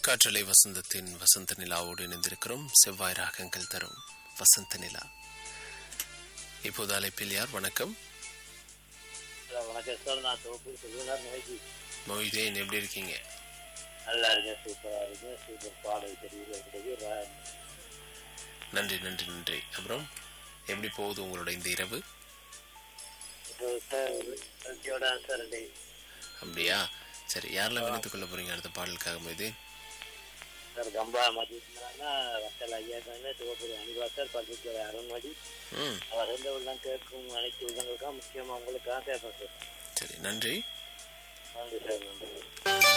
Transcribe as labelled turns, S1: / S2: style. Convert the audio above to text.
S1: காற்றலை வசந்தத்தின் வசந்த நிலாவோடு இணைந்திருக்கிறோம் செவ்வாய் ராகங்கள் தரும் வசந்த நிலா இப்போது அழைப்பில் யார் வணக்கம்
S2: ஹலோ, வணக்கம் சார் நான் தொகுப்பு சொல்லுவேன் நோய்க்கு
S1: மொய்தேன் எப்படி இருக்கீங்க
S2: நல்லா இருக்கேன் சூப்பராக இருக்கேன் சூப்பர் பாடல் தெரியுது
S1: நன்றி நன்றி நன்றி அப்புறம் எப்படி போகுது உங்களோட இந்த இரவு
S2: இப்போ சார் ஹெல்த்தியோட சார் டே
S1: அப்படியா சரி யாரெல்லாம் வினைத்துக் கொள்ள போறீங்க அடுத்த பாடலுக்காக மொய்தேன்
S2: சார் கம்பா மதியம்னா வத்தல் ஐயா தானே சிவபுரி அனிவா சார் பள்ளித்துறை அருண்மதி
S1: ம்
S2: அவர் இருந்த உள்ளம் கேட்கும் அனைத்து உள்ளங்களுக்காக முக்கியமாக உங்களுக்காக கேட்பேன் சார்
S1: சரி நன்றி
S2: நன்றி சார் நன்றி